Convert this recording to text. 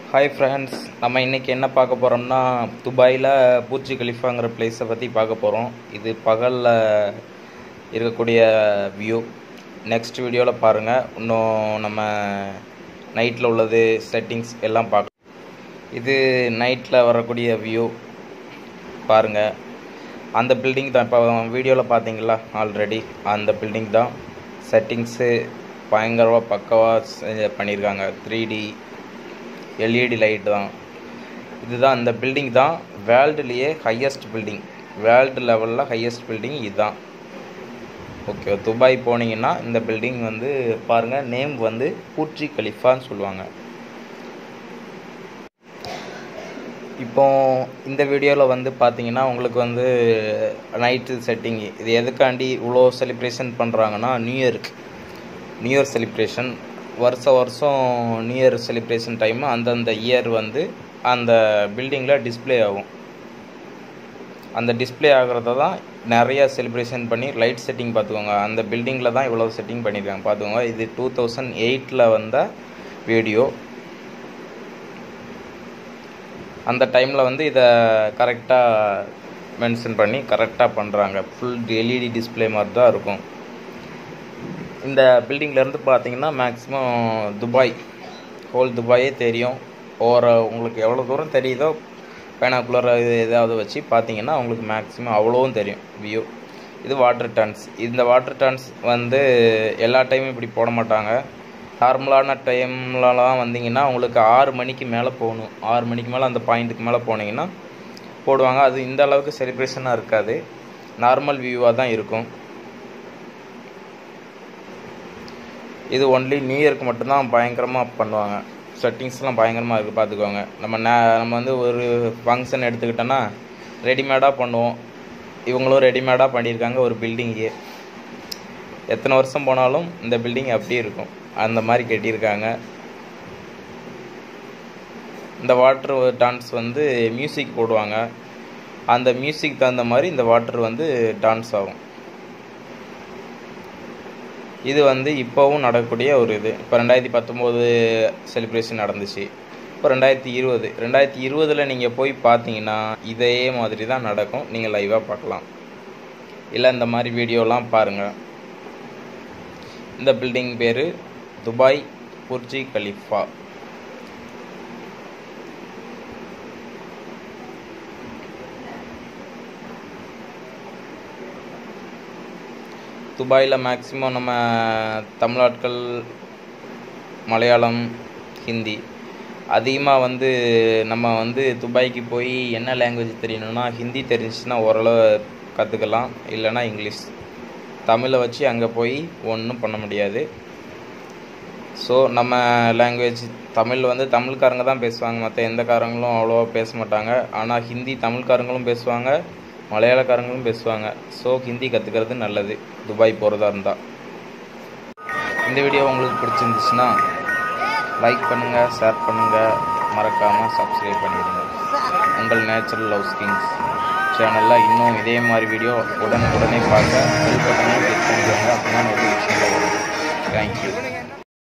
hi friends நம்ம இன்றைக்கி என்ன பார்க்க போகிறோம்னா துபாயில் பூச்சி கலிஃபாங்கிற பிளேஸை பற்றி பார்க்க போகிறோம் இது பகலில் இருக்கக்கூடிய வியூ நெக்ஸ்ட் வீடியோவில் பாருங்கள் இன்னும் நம்ம நைட்டில் உள்ளது செட்டிங்ஸ் எல்லாம் பார்க்க இது நைட்டில் வரக்கூடிய வியூ பாருங்கள் அந்த பில்டிங் தான் இப்போ வீடியோவில் பார்த்தீங்களா ஆல்ரெடி அந்த பில்டிங் தான் செட்டிங்ஸு பயங்கரமாக பக்கவாக பண்ணியிருக்காங்க த்ரீ டி எல்இடி லைட் தான் இதுதான் இந்த பில்டிங் தான் வேர்ல்டுலேயே ஹையஸ்ட் பில்டிங் வேர்ல்டு லெவலில் ஹையஸ்ட் பில்டிங் இதுதான் ஓகே துபாய் போனீங்கன்னா இந்த பில்டிங் வந்து பாருங்கள் நேம் வந்து பூச்சி கலிஃபான்னு சொல்லுவாங்க இப்போ இந்த வீடியோவில் வந்து பார்த்தீங்கன்னா உங்களுக்கு வந்து நைட்டு செட்டிங் இது எதுக்காண்டி இவ்வளோ செலிப்ரேஷன் பண்ணுறாங்கன்னா நியூ இயருக்கு நியூ இயர் செலிப்ரேஷன் வருஷம் வருஷம் நியூ இயர் செலிப்ரேஷன் டைம் அந்தந்த இயர் வந்து அந்த பில்டிங்கில் டிஸ்பிளே ஆகும் அந்த டிஸ்பிளே ஆகிறத தான் நிறைய செலிப்ரேஷன் பண்ணி லைட் செட்டிங் பார்த்துக்கோங்க அந்த பில்டிங்கில் தான் இவ்வளோ செட்டிங் பண்ணியிருக்காங்க பார்த்துக்கோங்க இது டூ தௌசண்ட் எயிட்டில் வந்த வீடியோ அந்த டைமில் வந்து இதை கரெக்டாக மென்ஷன் பண்ணி கரெக்டாக பண்ணுறாங்க ஃபுல் எல்இடி டிஸ்பிளே மாதிரி தான் இருக்கும் இந்த பில்டிங்லேருந்து பார்த்தீங்கன்னா மேக்ஸிமம் துபாய் ஹோல் துபாயே தெரியும் ஓர உங்களுக்கு எவ்வளோ தூரம் தெரியுதோ பேனாக்குலர் இது ஏதாவது வச்சு பார்த்தீங்கன்னா உங்களுக்கு மேக்ஸிமம் அவ்வளோவும் தெரியும் வியூ இது வாட்டர் டேன்ஸ் இந்த வாட்டர் டேன்ஸ் வந்து எல்லா டைமும் இப்படி போட மாட்டாங்க நார்மலான டைம்லலாம் வந்தீங்கன்னா உங்களுக்கு ஆறு மணிக்கு மேலே போகணும் ஆறு மணிக்கு மேலே அந்த பாயிண்ட்டுக்கு மேலே போனீங்கன்னா போடுவாங்க அது இந்த அளவுக்கு செலிப்ரேஷனாக இருக்காது நார்மல் வியூவாக தான் இருக்கும் இது ஒன்லி நியூ இயருக்கு மட்டும்தான் பயங்கரமாக பண்ணுவாங்க செட்டிங்ஸ்லாம் பயங்கரமாக இருக்குது பார்த்துக்கோங்க நம்ம நே நம்ம வந்து ஒரு ஃபங்க்ஷன் எடுத்துக்கிட்டோன்னா ரெடிமேடாக பண்ணுவோம் இவங்களும் ரெடிமேடாக பண்ணியிருக்காங்க ஒரு பில்டிங்கே எத்தனை வருஷம் போனாலும் இந்த பில்டிங் அப்படியே இருக்கும் அந்த மாதிரி கட்டியிருக்காங்க இந்த வாட்டர் டான்ஸ் வந்து மியூசிக் போடுவாங்க அந்த மியூசிக் தகுந்த மாதிரி இந்த வாட்டர் வந்து டான்ஸ் ஆகும் இது வந்து இப்போவும் நடக்கக்கூடிய ஒரு இது இப்போ ரெண்டாயிரத்தி பத்தொம்போது செலிப்ரேஷன் நடந்துச்சு இப்போ ரெண்டாயிரத்தி இருபது ரெண்டாயிரத்தி இருபதில் நீங்கள் போய் பார்த்தீங்கன்னா இதே மாதிரி தான் நடக்கும் நீங்கள் லைவாக பார்க்கலாம் இல்லை இந்த மாதிரி வீடியோலாம் பாருங்கள் இந்த பில்டிங் பேர் துபாய் புர்ஜி கலிஃபா துபாயில் மேக்ஸிமம் நம்ம தமிழ்நாட்கள் மலையாளம் ஹிந்தி அதிகமாக வந்து நம்ம வந்து துபாய்க்கு போய் என்ன லாங்குவேஜ் தெரியணும்னா ஹிந்தி தெரிஞ்சுச்சுன்னா ஓரளவு கற்றுக்கலாம் இல்லைன்னா இங்கிலீஷ் தமிழை வச்சு அங்கே போய் ஒன்றும் பண்ண முடியாது ஸோ நம்ம லாங்குவேஜ் தமிழ் வந்து தமிழ்காரங்க தான் பேசுவாங்க மற்ற எந்த காரங்களும் அவ்வளோவா பேச மாட்டாங்க ஆனால் ஹிந்தி தமிழ்காரங்களும் பேசுவாங்க மலையாளக்காரங்களும் பேசுவாங்க ஸோ ஹிந்தி கற்றுக்கிறது நல்லது துபாய் போகிறதா இருந்தால் இந்த வீடியோ உங்களுக்கு பிடிச்சிருந்துச்சுன்னா லைக் பண்ணுங்கள் ஷேர் பண்ணுங்கள் மறக்காமல் சப்ஸ்கிரைப் பண்ணிடுங்க உங்கள் நேச்சுரல் லவ் ஸ்கிங்ஸ் சேனலில் இன்னும் இதே மாதிரி வீடியோ உடனுக்குடனே பார்க்க பெல் பட்டனை கிளிக் பண்ணிக்கோங்க அப்படின்னா நோட்டிஃபிகேஷனில் வரும் தேங்க்யூ